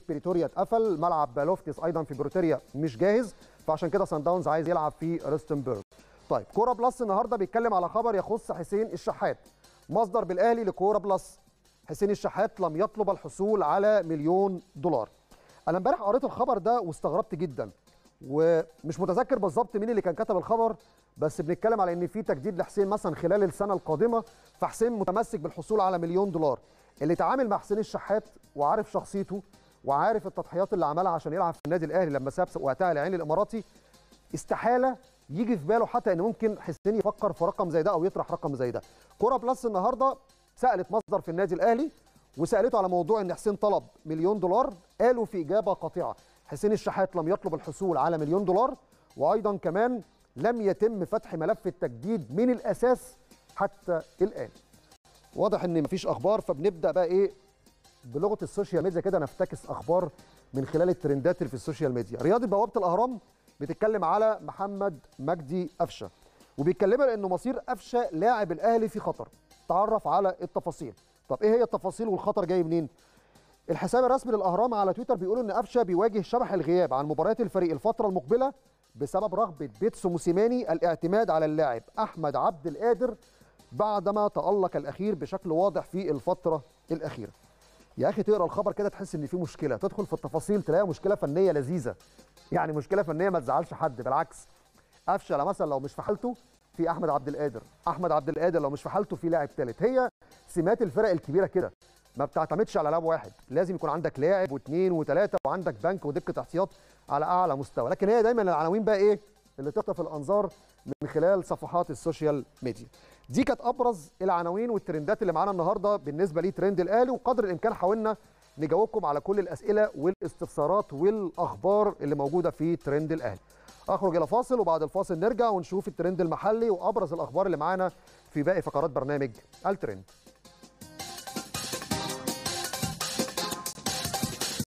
بريتوريا اتقفل ملعب لوفتس ايضا في بريتوريا مش جاهز فعشان كده سان داونز عايز يلعب في ريستنبرج طيب كوره بلس النهارده بيتكلم على خبر يخص حسين الشحات مصدر بالاهلي لكوره بلس حسين الشحات لم يطلب الحصول على مليون دولار انا امبارح قريت الخبر ده واستغربت جدا ومش متذكر بالظبط مين اللي كان كتب الخبر بس بنتكلم على ان في تجديد لحسين مثلا خلال السنه القادمه فحسين متمسك بالحصول على مليون دولار اللي تعامل مع حسين الشحات وعارف شخصيته وعارف التضحيات اللي عملها عشان يلعب في النادي الاهلي لما ساب وقتها العين الاماراتي استحاله يجي في باله حتى ان ممكن حسين يفكر في رقم زي ده او يطرح رقم زي ده كوره بلس النهارده سالت مصدر في النادي الاهلي وسالته على موضوع ان حسين طلب مليون دولار قالوا في اجابه قاطعه حسين الشحات لم يطلب الحصول على مليون دولار وايضا كمان لم يتم فتح ملف التجديد من الاساس حتى الان واضح ان مفيش اخبار فبنبدا بقى ايه بلغه السوشيال ميديا كده نفتكس اخبار من خلال الترندات اللي في السوشيال ميديا رياضه بوابه الاهرام بتتكلم على محمد مجدي قفشه وبيتكلمها لانه مصير قفشه لاعب الاهلي في خطر تعرف على التفاصيل طب ايه هي التفاصيل والخطر جاي منين الحساب الرسمي للاهرام على تويتر بيقول ان قفشه بيواجه شبح الغياب عن مباريات الفريق الفتره المقبله بسبب رغبه بيتسو موسيماني الاعتماد على اللاعب احمد عبد القادر بعدما تالق الاخير بشكل واضح في الفتره الاخيره يا اخي تقرا الخبر كده تحس ان في مشكله تدخل في التفاصيل تلاقي مشكله فنيه لذيذه يعني مشكله فنيه ما تزعلش حد بالعكس قفشه مثلا لو مش في حالته في احمد عبد القادر احمد عبد القادر لو مش في حالته في لاعب ثالث هي سمات الفرق الكبيره كده ما بتعتمدش على لاعب واحد لازم يكون عندك لاعب واثنين وثلاثه وعندك بنك ودكه احتياط على اعلى مستوى لكن هي دايما العناوين بقى ايه اللي تخطف الانظار من خلال صفحات السوشيال ميديا دي كانت ابرز العناوين والترندات اللي معانا النهارده بالنسبه لي ترند الاهلي وقدر الامكان حاولنا نجاوبكم على كل الاسئله والاستفسارات والاخبار اللي موجوده في ترند الاهلي اخرج الى فاصل وبعد الفاصل نرجع ونشوف الترند المحلي وابرز الاخبار اللي معانا في باقي فقرات برنامج الترند